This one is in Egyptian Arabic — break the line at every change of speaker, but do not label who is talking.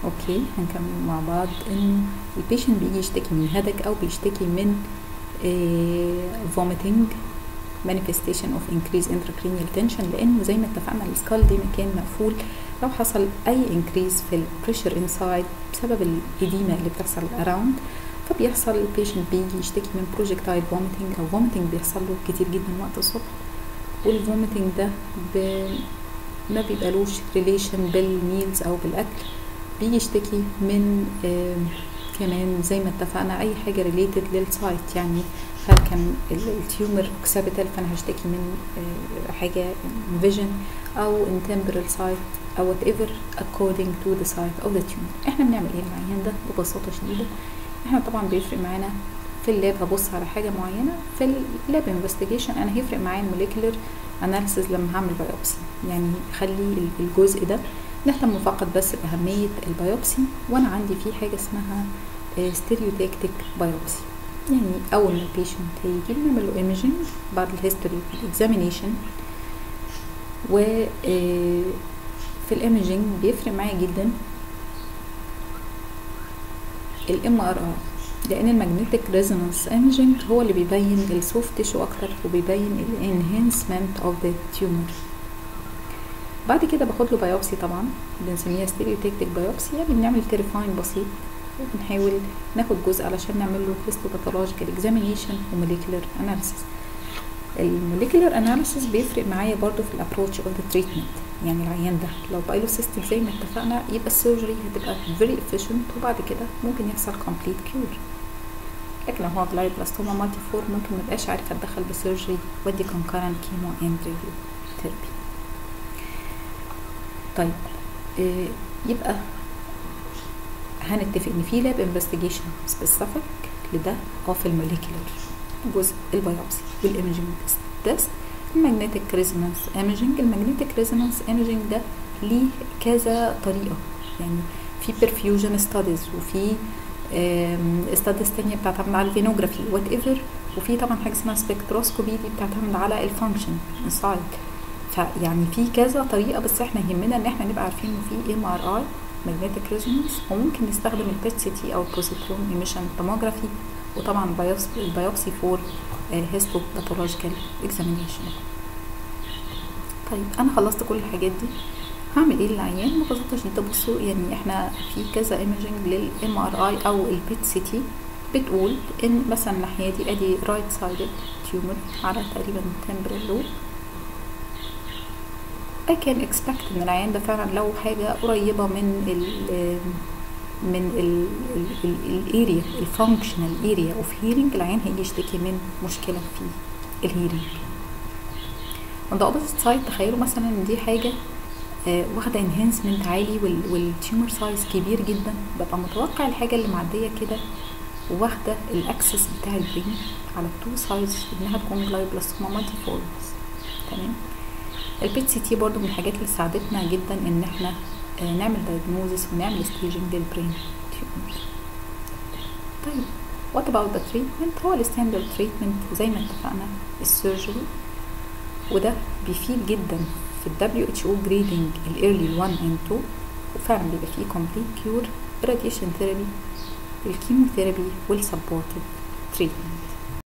اوكي هنكمل مع بعض انه البيشنت بيجي يشتكي من هدك او بيشتكي من vomiting manifestation of increase intracranial tension لانه زي ما اتفقنا السكال دي مكان مقفول لو حصل اي increase في البريشر inside بسبب الاديمه اللي بتحصل around فبيحصل البيشنت بيجي يشتكي من projectile vomiting او vomiting بيحصل له كتير جدا وقت الصبح والفوميتنج ده ب... ما بيبقالوش ريليشن بالميلز او بالاكل بيجي يشتكي من آه كمان زي ما اتفقنا اي حاجه ريليتد للسايت يعني هل كان التيومر اوكسابيتال فانا هشتكي من آه حاجه فيجن او ان temporal site او وات ايفر according to the site of the tumor احنا بنعمل ايه العيان ده ببساطه شديده احنا طبعا بيفرق معانا في اللاب هبص على حاجه معينه في اللاب انفستيجيشن انا هيفرق معايا الموليكولر اناليسيز لما هعمل بايوبسي يعني خلي الجزء ده نهتم فقط بس باهميه البايوبسي وانا عندي في حاجه اسمها ستيريوتاكتيك بايوبسي يعني اول ما البيشنت هيجي بنعمل له ايمجنج بعد الهيستوري اكزامينيشن و في الايمجنج بيفرق معايا جدا الام ار اي لان المagnetic resonance imaging هو اللي بيبين السوفت تيشو اكتر وبيبين الانهانسمنت اوف ذا تيومر بعد كده باخد له بايوبسي طبعا بنسميها ستيريوتاكتيك بايوبسي يعني بنعمل تيريفاين بسيط وبنحاول ناخد جزء علشان نعمل له هيستوباثولوجيكال اكزامينيشن وموليكولر اناليسيس الموليكولر اناليسيس بيفرق معايا برضو في الابروتش اوف ذا تريتمنت يعني العيان ده لو بايلو سيستم زي ما اتفقنا يبقى السيرجري هتبقى فيري افيشنت وبعد كده ممكن يحصل كومبليت كيور لكن لو هو جلايوبلاستوما مالتي فور ممكن مبقاش عارف اتدخل بسيرجري ودي كونكرنت كيمو اند راديو ثيرابي طيب إيه يبقى هنتفق ان في لاب انفستيجيشن سبيسيفيك لده اوف الموليكولر جزء البيوبسي والايمجنج تيست المagnetic ريزونانس ايمجنج المagnetic ريزونانس ايمجنج ده ليه كذا طريقه يعني في perfusion ستاديز وفي ستاديز تانية بتعتمد على الفينوجرافي وات ايفر وفي طبعا حاجه اسمها سبكتروسكوبي دي بتعتمد على الفانكشن انسايد فيعني في كذا طريقه بس احنا يهمنا ان احنا نبقى عارفين ان في ام ار اي magnetic resonance وممكن نستخدم البيت سي تي او البوزيترون ايميشن توموجرافي وطبعا البيوبسي فور هيستوباثولوجيكال اكزامينيشن طيب انا خلصت كل الحاجات دي هعمل ايه للعيان ببساطه شديده بصوا يعني احنا في كذا ايمجنج للام ار اي او البيت سي تي بتقول ان مثلا الناحيه دي ادي رايت سايدد تيومر على تقريبا temporal lobe I can expect ان العيان ده فعلا لو حاجة قريبة من ال من الاريا الفانكشنال اريا اوف هيرنج العيان هيجي يشتكي من مشكلة في الهيرنج on the opposite side تخيلوا مثلا ان دي حاجة آه واخدة انهانسمنت عالي والتيومر سايز كبير جدا ببقى متوقع الحاجة اللي معدية كده واخدة الاكسس بتاع البرين على التو سايز انها تكون جلايوبلاستوما مالتي فورمز تمام البيت سي تي برضو من الحاجات اللي ساعدتنا جدا ان احنا آه نعمل دايجنوزس ونعمل ستيجنج للبرين تيومرز طيب وات اباوت ذا تريتمنت هو الستاندرد تريتمنت زي ما اتفقنا السيرجري وده بيفيد جدا في الدبليو اتش او جريدنج الايرلي 1 اند 2 وفعلا بيبقى فيه كومبليت كيور راديشن ثيرابي الكيموثيرابي والسبورتيف تريتمنت